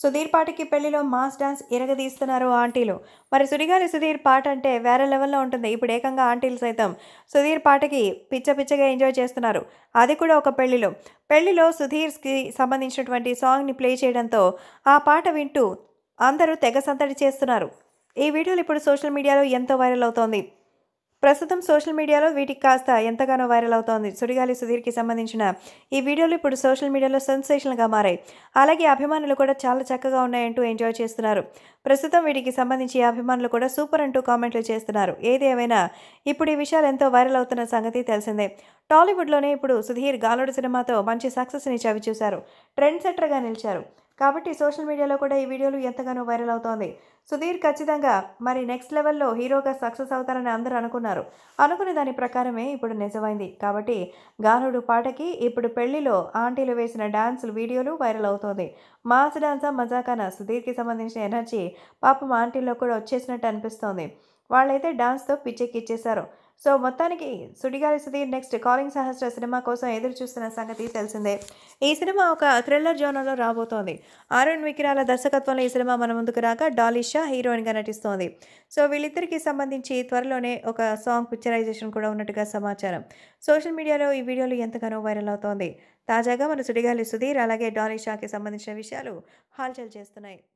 సుధీర్ పాటకి పెళ్లిలో mass dance ఇరగదీస్తున్నారు ఆంటీలు మరి సుడిగాలి సుధీర్ పాట అంటే వేరే లెవెల్లో ఉంటుంది ఇప్పుడు ఏకంగా ఆంటీలు సైతం సుధీర్ పాటకి పిచ్చ పిచ్చగా ఎంజాయ్ చేస్తున్నారు అది కూడా ఒక పెళ్లిలో పెళ్లిలో సుధీర్కి సంబంధించినటువంటి సాంగ్ని ప్లే చేయడంతో ఆ పాట వింటూ అందరూ తెగ సందడి చేస్తున్నారు ఈ వీడియోలు ఇప్పుడు సోషల్ మీడియాలో ఎంతో వైరల్ అవుతోంది ప్రస్తుతం సోషల్ మీడియాలో వీటికి కాస్త ఎంతగానో వైరల్ అవుతోంది సుడిగాలి సుధీర్కి సంబంధించిన ఈ వీడియోలు ఇప్పుడు సోషల్ మీడియాలో సెన్సేషన్గా మారాయి అలాగే అభిమానులు కూడా చాలా చక్కగా ఉన్నాయంటూ ఎంజాయ్ చేస్తున్నారు ప్రస్తుతం వీటికి సంబంధించి ఈ అభిమానులు కూడా సూపర్ అంటూ కామెంట్లు చేస్తున్నారు ఏది ఏమైనా ఇప్పుడు ఈ విషయాలు ఎంతో వైరల్ అవుతున్న సంగతి తెలిసిందే టాలీవుడ్లోనే ఇప్పుడు సుధీర్ గాలోడు సినిమాతో మంచి సక్సెస్ని చవిచూశారు ట్రెండ్ సెట్టర్గా నిలిచారు కాబట్టి సోషల్ మీడియాలో కూడా ఈ వీడియోలు ఎంతగానో వైరల్ అవుతోంది సుధీర్ ఖచ్చితంగా మరి నెక్స్ట్ లెవెల్లో హీరోగా సక్సెస్ అవుతారని అందరూ అనుకున్నారు అనుకునే దాని ప్రకారమే ఇప్పుడు నిజమైంది కాబట్టి గానుడు పాటకి ఇప్పుడు పెళ్లిలో ఆంటీలు వేసిన డాన్సులు వీడియోలు వైరల్ అవుతోంది మాస్ డాన్సా మజాకానా సుధీర్కి సంబంధించిన ఎనర్జీ పాపం ఆంటీల్లో కూడా వచ్చేసినట్టు అనిపిస్తోంది వాళ్ళైతే డాన్స్తో పిచ్చెక్కిచ్చేశారు సో మొత్తానికి సుడిగాలి సుధీర్ నెక్స్ట్ కాలింగ్ సహస్ర సినిమా కోసం ఎదురు చూస్తున్న సంగతి తెలిసిందే ఈ సినిమా ఒక థ్రిల్లర్ జోనర్లో రాబోతోంది అరుణ్ వికిరాల దర్శకత్వంలో ఈ సినిమా మన ముందుకు రాక డాలీ షా హీరోయిన్గా నటిస్తోంది సో వీళ్ళిద్దరికి సంబంధించి త్వరలోనే ఒక సాంగ్ పిక్చరైజేషన్ కూడా ఉన్నట్టుగా సమాచారం సోషల్ మీడియాలో ఈ వీడియోలు ఎంతగానో వైరల్ అవుతోంది తాజాగా మన సుడిగాలి సుధీర్ అలాగే డాలీ షాకి సంబంధించిన విషయాలు హాల్చల్ చేస్తున్నాయి